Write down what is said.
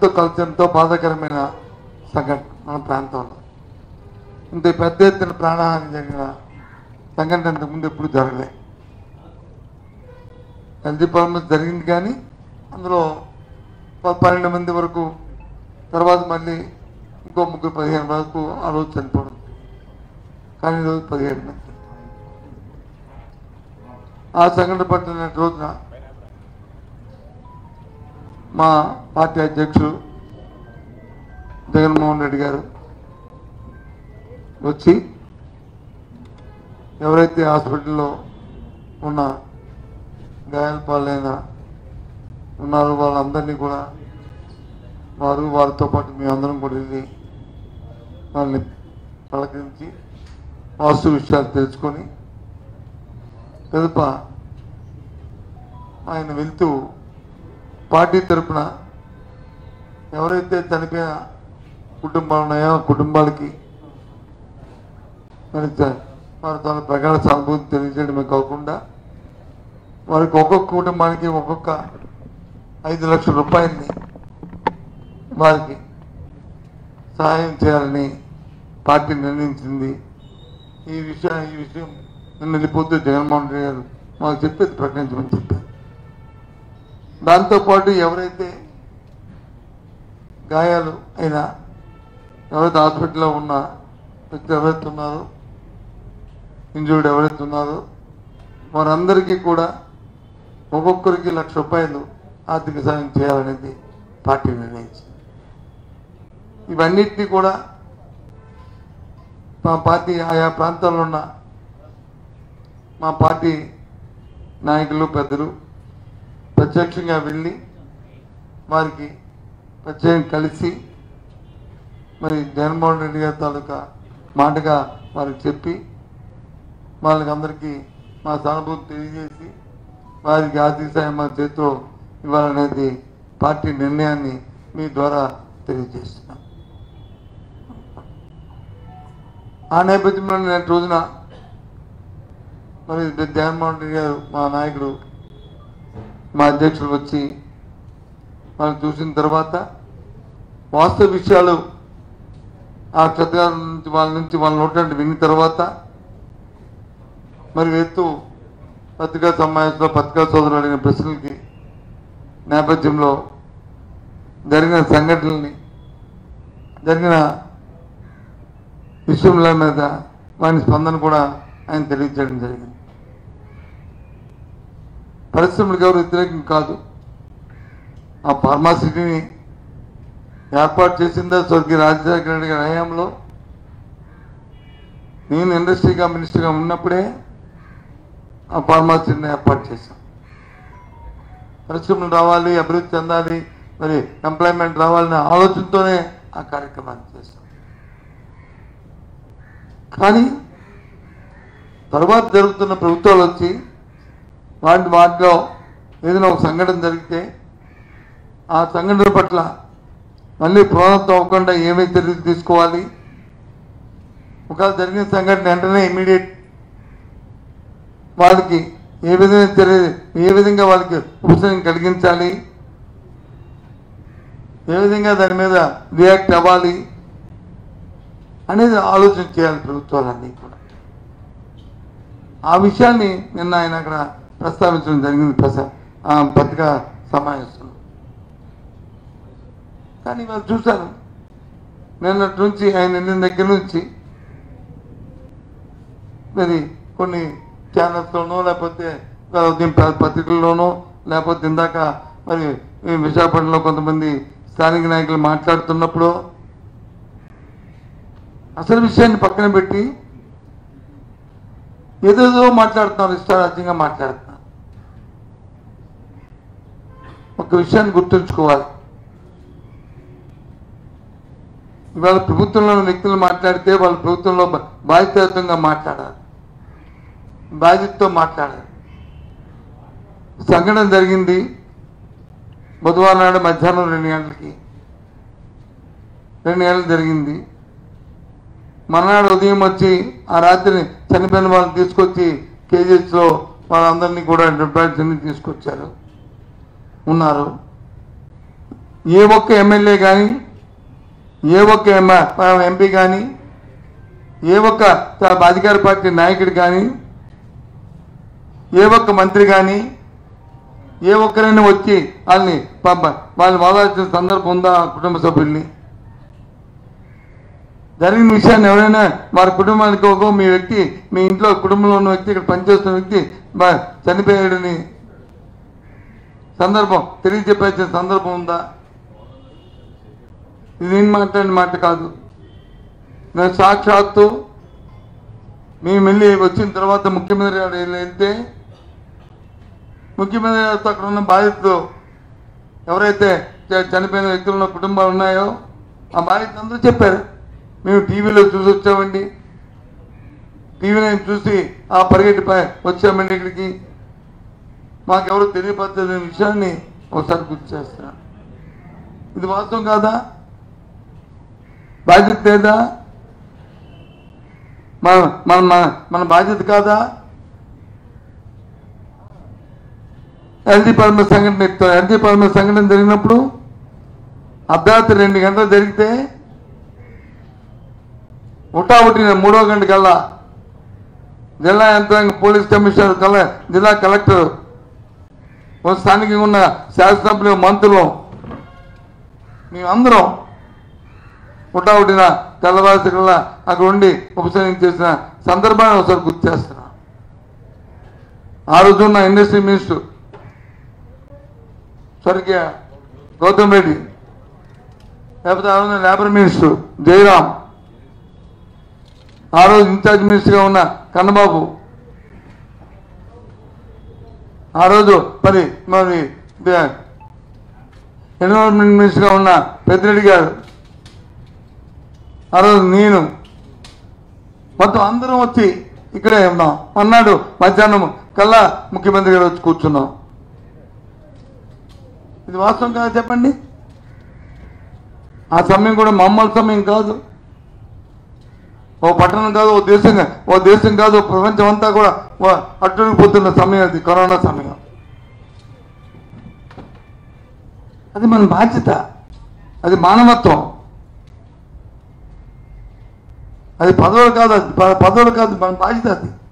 ఎంతో కలిసి ఎంతో బాధాకరమైన సంఘటన మన ప్రాంతంలో ఇంత పెద్ద ఎత్తున ప్రాణహాని జరిగిన సంఘటన ఇంతకుముందు ఎప్పుడు జరగలే ఎల్జీ పర్మస్ జరిగింది కానీ అందులో ప- పన్నెండు మంది వరకు తర్వాత మళ్ళీ ఇంకో ముగ్గురు పదిహేను వరకు ఆ రోజు చనిపోవడం కానీ ఈ రోజు పదిహేడు మంది ఆ సంఘటన పట్టిన రోజున మా పార్టీ అధ్యక్షుడు జగన్మోహన్ రెడ్డి గారు వచ్చి ఎవరైతే హాస్పిటల్లో ఉన్న గాయాల పాలైన ఉన్నారో వాళ్ళందరినీ కూడా వారు వారితో పాటు మేమందరం కూడా వెళ్ళి వాళ్ళని పలకరించి వాస్తు విషయాలు తెలుసుకొని పిదప ఆయన వెళ్తూ పార్టీ తరపున ఎవరైతే చనిపోయిన కుటుంబాలు ఉన్నాయో ఆ కుటుంబాలకి మరి చ- వారి తన ప్రగాఢ సానుభూతి తెలియజేయడమే కాకుండా వారికి ఒక్కొక్క కుటుంబానికి ఒక్కొక్క ఐదు లక్షల రూపాయలని వారికి సహాయం చేయాలని పార్టీ నిర్ణయించింది ఈ విషయం ఈ విషయం నిన్న వెళ్ళిపోతూ జగన్మోహన్ రెడ్డి గారు మాకు చెప్పేది ప్రకటించమని చెప్పారు దాంతోపాటు ఎవరైతే గాయాలు అయినా ఎవరైతే హాస్పిటల్లో ఉన్న వ్యక్తులు ఎవరైతే ఉన్నారో ఇంజూర్డ్ ఎవరైతే ఉన్నారో వారందరికీ కూడా ఒక్కొక్కరికి లక్ష రూపాయలు ఆర్థిక సాయం చేయాలనేది పార్టీ నిర్ణయించింది ఇవన్నిటినీ కూడా మా పార్టీ ఆయా ప్రాంతాల్లో ఉన్న మా పార్టీ నాయకులు పెద్దలు ప్రత్యక్షంగా వెళ్ళి వారికి ప్రత్యేకంగా కలిసి మరి జగన్మోహన్ రెడ్డి గారి తాలూకా మాటగా వారికి చెప్పి వాళ్ళకి అందరికీ మా సానుభూతి తెలియజేసి వారికి ఆర్థిక సాయం మా చేతితో ఇవ్వాలనేది పార్టీ నిర్ణయాన్ని మీ ద్వారా తెలియజేస్తున్నాం ఆ నేపథ్యంలో నేను రోజున మరి జగన్మోహన్ రెడ్డి గారు మా నాయకుడు మా అధ్యక్షుడు వచ్చి మనం చూసిన తర్వాత వాస్తవ విషయాలు ఆ క్షత్రియాల నుంచి వాళ్ళ నుంచి వాళ్ళ నోటి విన్న తర్వాత మరి ఎత్తు పత్రికా సమావేశంలో పత్రికా సోదరులు అడిగిన ప్రశ్నలకి నేపథ్యంలో జరిగిన సంఘటనల్ని జరిగిన విషయంల మీద వాని స్పందన కూడా ఆయన తెలియజేయడం జరిగింది పరిశ్రమలకు ఎవరు వ్యతిరేకం కాదు ఆ ఫార్మాసిటీని ఏర్పాటు చేసిందా స్వర్గీయ రాజశేఖర రెడ్డి గారి హయాంలో నేను ఇండస్ట్రీగా మినిస్టర్గా ఉన్నప్పుడే ఆ ఫార్మాసిటీని ఏర్పాటు చేశాం పరిశ్రమలు రావాలి అభివృద్ధి చెందాలి మరి ఎంప్లాయ్మెంట్ రావాలనే ఆలోచనతోనే ఆ కార్యక్రమాన్ని చేశాం కానీ తర్వాత జరుగుతున్న ప్రభుత్వాలు వచ్చి వాటి వాటిలో ఏదైనా ఒక సంఘటన జరిగితే ఆ సంఘటన పట్ల మళ్ళీ పునరుద్ధం అవ్వకుండా ఏమేమి చర్యలు తీసుకోవాలి ఒకవేళ జరిగిన సంఘటన వెంటనే ఇమీడియట్ వాళ్ళకి ఏ విధంగా చర్య ఏ విధంగా వాళ్ళకి ఉపశమనం కలిగించాలి ఏ విధంగా దాని మీద రియాక్ట్ అవ్వాలి అనేది ఆలోచన చేయాలి ప్రభుత్వాలన్నీ కూడా ఆ విషయాన్ని నిన్న ఆయన అక్కడ ప్రస్తావించడం జరిగింది ప్రస ఆ పత్రికా సమావేశంలో కానీ వాళ్ళు చూశాను నిన్నటి నుంచి ఆయన వెళ్ళిన దగ్గర నుంచి మరి కొన్ని ఛానల్స్లోనో లేకపోతే ఉదయం ప- పత్రికల్లోనో లేకపోతే ఇందాక మరి ఈ విశాఖపట్నంలో కొంతమంది స్థానిక నాయకులు మాట్లాడుతున్నప్పుడు అసలు విషయాన్ని పక్కన పెట్టి ఏదేదో మాట్లాడుతున్నారు ఇష్టారాజ్యంగా మాట్లాడుతున్నారు ఒక విషయాన్ని గుర్తుంచుకోవాలి ఇవాళ ప్రభుత్వంలో ఉన్న వ్యక్తులు మాట్లాడితే వాళ్ళ ప్రభుత్వంలో బా- బాధ్యతాయుతంగా మాట్లాడాలి బాధ్యతతో మాట్లాడాలి సంఘటన జరిగింది బుధవారం నాడు మధ్యాహ్నం రెండు గంటలకి రెండు గంటలు జరిగింది మర్నాడు ఉదయం వచ్చి ఆ రాత్రి చనిపోయిన వాళ్ళని తీసుకొచ్చి కేజీహెచ్లో వాళ్ళందరినీ కూడా డెడ్ బాడీస్ అన్ని తీసుకొచ్చారు ఉన్నారు ఏ ఒక్క ఎమ్మెల్యే కానీ ఏ ఒక్క ఎంపీ కానీ ఏ ఒక్క త- అధికార పార్టీ నాయకుడు కానీ ఏ ఒక్క మంత్రి కానీ ఏ ఒక్కరైనా వచ్చి వాళ్ళని పంప వాళ్ళని వాదాల్సిన సందర్భం ఉందా ఆ కుటుంబ సభ్యుల్ని జరిగిన విషయాన్ని ఎవరైనా వారి కుటుంబానికి ఒక మీ వ్యక్తి మీ ఇంట్లో కుటుంబంలో ఉన్న వ్యక్తి ఇక్కడ పనిచేస్తున్న వ్యక్తి బ- చనిపోయాడని సందర్భం తెలియజెప్పాల్సిన సందర్భం ఉందా ఇది నేను మాట్లాడిన మాట కాదు నేను సాక్షాత్తు మేము వెళ్ళి వచ్చిన తర్వాత ముఖ్యమంత్రి గారు వెళ్ళి వెళ్తే ముఖ్యమంత్రి గారితో అక్కడ ఉన్న బాధితులు ఎవరైతే చ- చనిపోయిన వ్యక్తులు ఉన్న కుటుంబాలు ఉన్నాయో ఆ బాధితులు అందరూ చెప్పారు మేము టీవీలో చూసి వచ్చామండి టీవీలో చూసి ఆ పరిగెట్టి ప- వచ్చామండి ఇక్కడికి మాకెవరు తెలియపరచని విషయాన్ని ఒకసారి గుర్తు చేస్తున్నాను ఇది వాస్తవం కాదా బాధ్యత లేదా మన మన మన మన బాధ్యత కాదా ఎల్జీ పరమ సంఘటన ఎల్జీ పరమ సంఘటన జరిగినప్పుడు అర్ధరాత్రి రెండు గంటలు జరిగితే ఉటావుటిన మూడో గంట కల్లా జిల్లా యంత్రాంగం పోలీస్ కమిషనర్ కల్లా జిల్లా కలెక్టర్ ఓ స్థానికంగా ఉన్న శాసనసభ్యులు మంత్రులు మేమందరం ఉటావుటిన తెల్లవారి కల్లా అక్కడ ఉండి ఉపశమనం చేసిన సందర్భాన్ని ఒకసారి గుర్తు చేస్తున్నా ఆ రోజు ఉన్న ఇండస్ట్రీ మినిస్టర్ స్వర్గీయ గౌతమ్ రెడ్డి లేకపోతే ఆ రోజున లేబర్ మినిస్టర్ జయరాం ఆ రోజు ఇన్ఛార్జ్ మినిస్టర్గా ఉన్న కన్నబాబు ఆ రోజు మరి మరి ఎన్విరాన్మెంట్ మినిస్టర్గా ఉన్న పెద్దిరెడ్డి గారు ఆ రోజు నేను మొత్తం అందరం వచ్చి ఇక్కడే ఉన్నాం అన్నాడు మధ్యాహ్నం కల్లా ముఖ్యమంత్రి గారు వచ్చి కూర్చున్నాం ఇది వాస్తవం కాదు చెప్పండి ఆ సమయం కూడా మామూలు సమయం కాదు ఓ పట్టణం కాదు ఓ దేశం కా- ఓ దేశం కాదు ఓ ప్రపంచం అంతా కూడా ఓ అట్టుడిపోతున్న సమయం అది కరోనా సమయం అది మన బాధ్యత అది మానవత్వం అది పదవులు కాదు అది ప- పదవులు కాదు మన బాధ్యత అది